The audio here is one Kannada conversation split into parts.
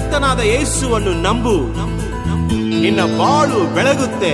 ಕರ್ತನಾದ ಯೇಸುವನ್ನು ನಂಬು ನಿನ್ನ ಬಾಳು ಬೆಳಗುತ್ತೆ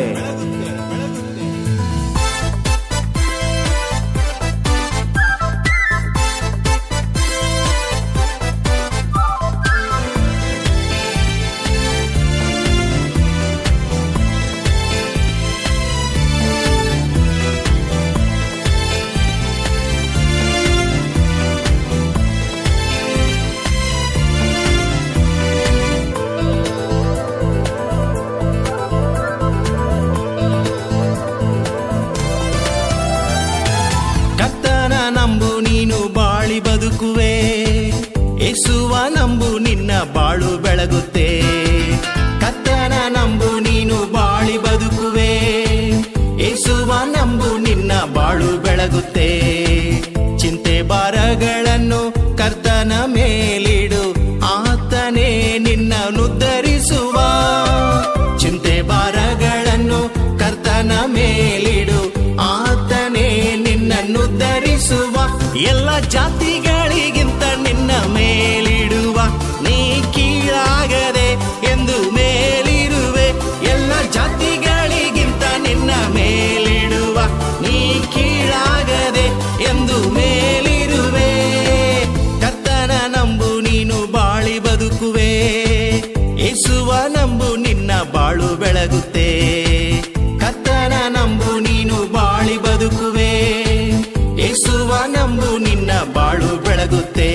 ಕರ್ತನ ನಂಬು ನೀನು ಬಾಳಿ ಬದುಕುವೆ ಯೇಸುವ ನಂಬು ನಿನ್ನ ಬಾಳು ಬೆಳಗುತ್ತೆ ಕರ್ತನ ನಂಬು ನೀನು ಬಾಳಿ ಬದುಕುವೆ ಯೇಸುವ ನಂಬು ನಿನ್ನ ಬಾಳು ಬೆಳಗುತ್ತೆ ಚಿಂತೆ ಭಾರಗಳನ್ನು ಕರ್ತನ ಮೇಲಿಡು ಆತನೇ ನಿನ್ನ ನುದ್ದರಿಸುವ ಚಿಂತೆ ಭಾರಗಳನ್ನು ಕರ್ತನ ಮೇಲಿಡು ಆತನೇ ನಿನ್ನನ್ನು ಧರಿಸುವ ಎಲ್ಲ ಜಾತಿಗಳಿಗಿಂತ ನಿನ್ನ ಮೇಲಿಡುವ ನೀ ಕೀಳಾಗದೆ ಎಂದು ಮೇಲಿರುವೆ ಎಲ್ಲ ಜಾತಿಗಳಿಗಿಂತ ನಿನ್ನ ಮೇಲಿಡುವ ನೀ ಕೀಳಾಗದೆ ಎಂದು ಮೇಲಿರುವೆ ಕರ್ತನ ನಂಬು ನೀನು ಬಾಳಿ ಬದುಕುವೆ ಯೇಸುವ ನಂಬು ನಿನ್ನ ಬಾಳು ಬೆಳಗುತ್ತೆ ಕರ್ತನ ನಂಬು ನೀನು ಬಾಳಿ ಬದುಕುವೆ ಯೇಸುವ ನಂಬು ನಿನ್ನ ಬಾಳು ಬೆಳಗುತ್ತೆ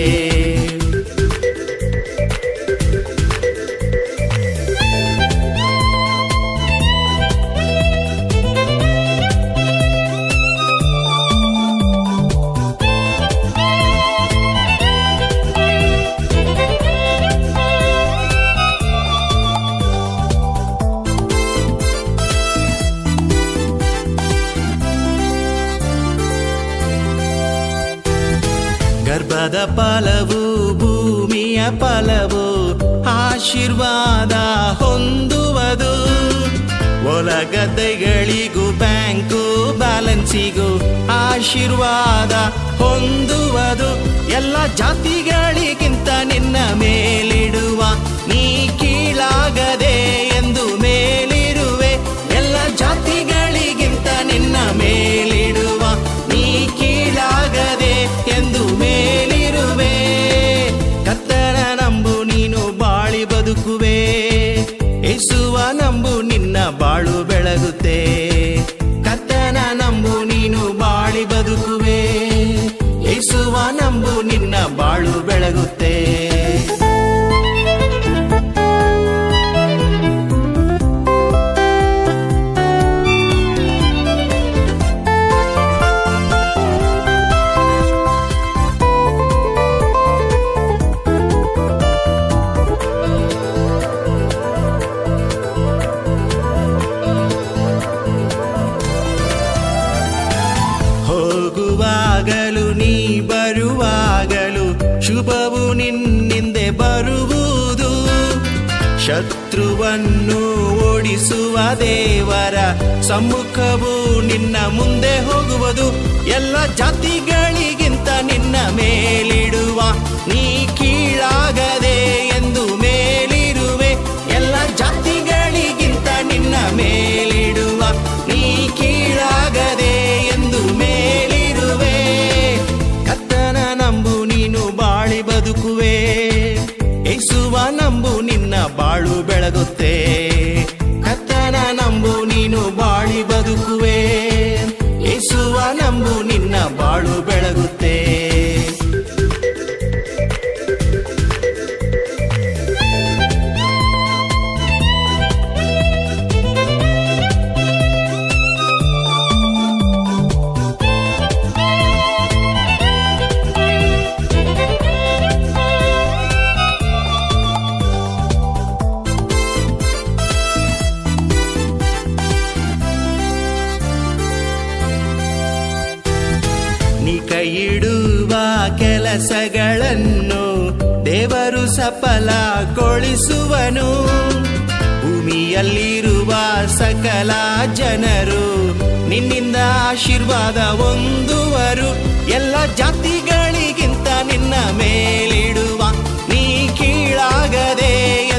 ಗರ್ಭದ ಫಲವು ಭೂಮಿಯ ಫಲವು ಆಶೀರ್ವಾದ ಹೊಂದುವುದು ಹೊಲಗದ್ದೆಗಳಿಗೂ ಬ್ಯಾಂಕು ಬ್ಯಾಲೆನ್ಸಿಗೂ ಆಶೀರ್ವಾದ ಹೊಂದುವುದು ಎಲ್ಲ ಜಾತಿಗಳಿಗಿಂತ ನಿನ್ನ ಮೇಲಿಡುವ ನೀ ಕೀಳಾಗದೆ ಎಂದು ಮೇಲಿರುವೆ ಎಲ್ಲ ಜಾತಿಗಳಿಗಿಂತ ನಿನ್ನ ಮೇಲಿಡುವ ನೀ ಕೀಳಾಗದೆ ಎಂದು ಮೇಲಿರುವೆ ಕತ್ತನ ನಂಬು ನೀನು ಬಾಳಿ ಬದುಕುವೆ ಯೇಸುವ ನಂಬು ನಿನ್ನ ಬಾಳು ಬೆಳಗುತ್ತೆ ಕತ್ತನ ನಂಬು ನೀನು ಬಾಳಿ ಬದುಕುವೆ ಯೇಸುವ ನಂಬು ನಿನ್ನ ಬಾಳು ಬೆಳಗುತ್ತೆ ಹೋಗುವಾಗಲು ನೀ ಬರುವಾಗಲು ಶುಭವು ನಿನ್ನಿಂದೆ ಬರುವುದು ಶತ್ರುವನ್ನು ಓಡಿಸುವ ದೇವರ ಸಮ್ಮುಖವು ನಿನ್ನ ಮುಂದೆ ಹೋಗುವುದು ಎಲ್ಲ ಜಾತಿಗಳಿಗಿಂತ ನಿನ್ನ ಮೇಲಿಡುವ ನೀ ಕೀಳಾಗದೆ ಎಂದು ಮೇಲಿರುವೆ ಎಲ್ಲ ಜಾತಿಗಳಿಗಿಂತ ನಿನ್ನ ಮೇಲಿಡುವ ನೀ ಕೀಳಾಗದೆ ಎಂದು ಮೇಲಿರುವೆ ಕತ್ತನ ನಂಬು ನೀನು ಬಾಳಿ ಬದುಕುವೆ ಯೇಸುವ ನಂಬು ನಿನ್ನ ಬಾಳು ಬೆಳಗುತ್ತೆ ಕತ್ತನ ನಂಬು ನೀನು ಬಾಳಿ ಬದುಕುವೆ ಯೇಸುವ ನಂಬು ನಿನ್ನ ಬಾಳು ಬೆಳಗುತ್ತೆ ನೀ ಕೈಯಿಡುವ ಕೆಲಸಗಳನ್ನು ದೇವರು ಸಫಲಗೊಳಿಸುವನು ಭೂಮಿಯಲ್ಲಿರುವ ಸಕಲ ಜನರು ನಿನ್ನಿಂದ ಆಶೀರ್ವಾದ ಹೊಂದುವರು ಎಲ್ಲ ಜಾತಿಗಳಿಗಿಂತ ನಿನ್ನ ಮೇಲಿಡುವ ನೀ ಕೀಳಾಗದೆ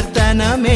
ಕರ್ತನ ಮೇಲೆ